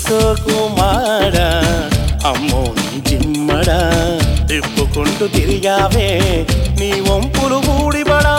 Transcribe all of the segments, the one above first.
సోకుమాడ అమ్మో నీ జిమ్మడ తిప్పుకుంటూ తిరిగావే నీ వంపులు బూడిబడా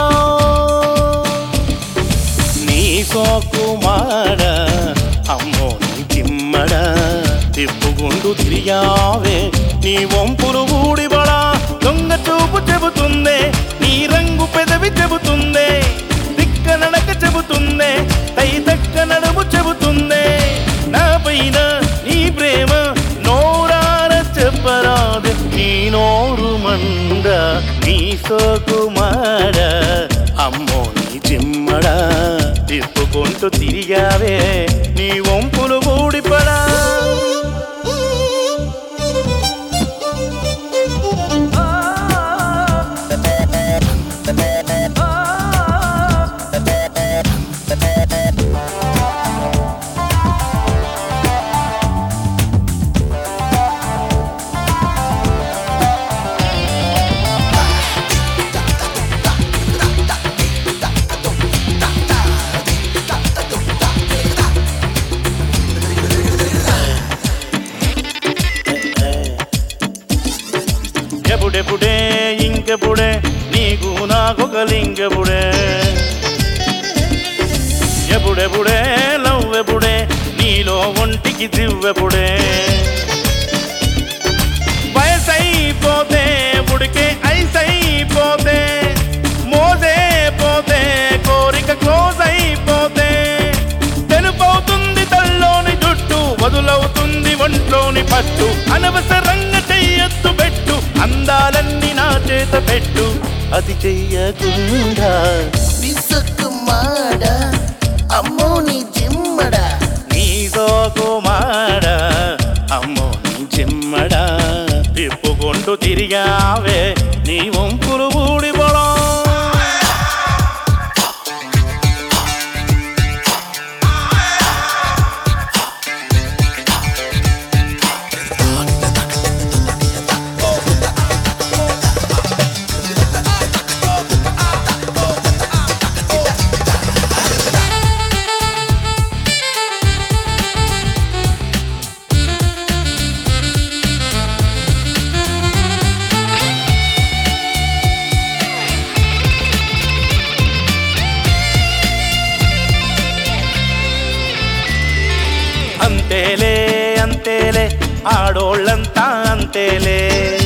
నీ సోకుమాడ అమ్మో నీ జిమ్మడ తిప్పుకుంటూ తిరిగావే నీ వంపులు బూడిబడా దొంగ చూపు చెబుతుందే నీ రంగు పెదవి చెబుతుందే దిక్క నడక చెబుతుందే తై దక్క నడుము చెబుతుందే నా పైన నీ ప్రేమ నోరార చెప్పరాదు నీ నోరు మంద నీ సోకుమాడ అమ్మో నీ జిమ్మడ తిప్పుకుంటూ తిరిగావే నీ వంపులు బూడిపడా ఎప్పుడెప్పుడే ఇంకెప్పుడే నీకు నాకొక లింగెప్పుడే ఎప్పుడెప్పుడే లవ్వెప్పుడే నీలో ఒంటికి దివ్వెప్పుడే వయసైపోతే ఉడికే ఐసైపోతే మోసే పోతే కోరిక క్లోజ్ అయిపోతే తెలుపవుతుంది తల్లోని జుట్టు వదులవుతుంది ఒంట్లోని పట్టు అనవసరంగా చెయ్యొద్దు పెట్టు అందాలన్నీ నా చేత పెట్టు అది చెయ్యకుండా విసుకుమాడ అమ్మో నీ జిమ్మడ నీ సోకుమాడ అమ్మో నీ చిమ్మడ తిప్పుకుంటూ తిరిగావే నీ వంపులు ఊడిపోవడం అంతేలే అంతేలే ఆడోళ్ళంతా అంతేలే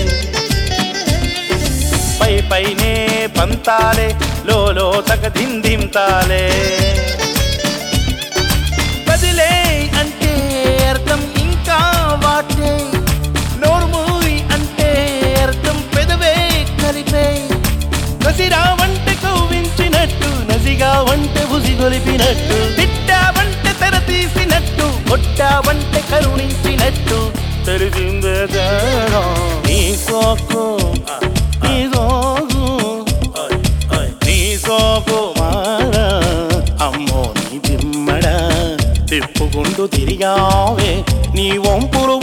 పై పైనే పంతాలే లోలో తగ దిందింతాలే బదిలే అంటే అర్థం ఇంకా వాటే నోర్మూయి అంటే అర్థం పెదవే కలిపే నసిరా వంట కవ్వించినట్టు నసిగా వంట బుసి గొలిపినట్టు తిట్టా వంట తెర తీసినట్టు కొట్టా వంట కరుణించినట్టు తెలిసిందే తేడా. నీ సోకు నీ సోకు నీ సోకు మార అమ్మో నీ జిమ్మడ తిప్పుకుంటూ తిరిగావే నీ వంపులు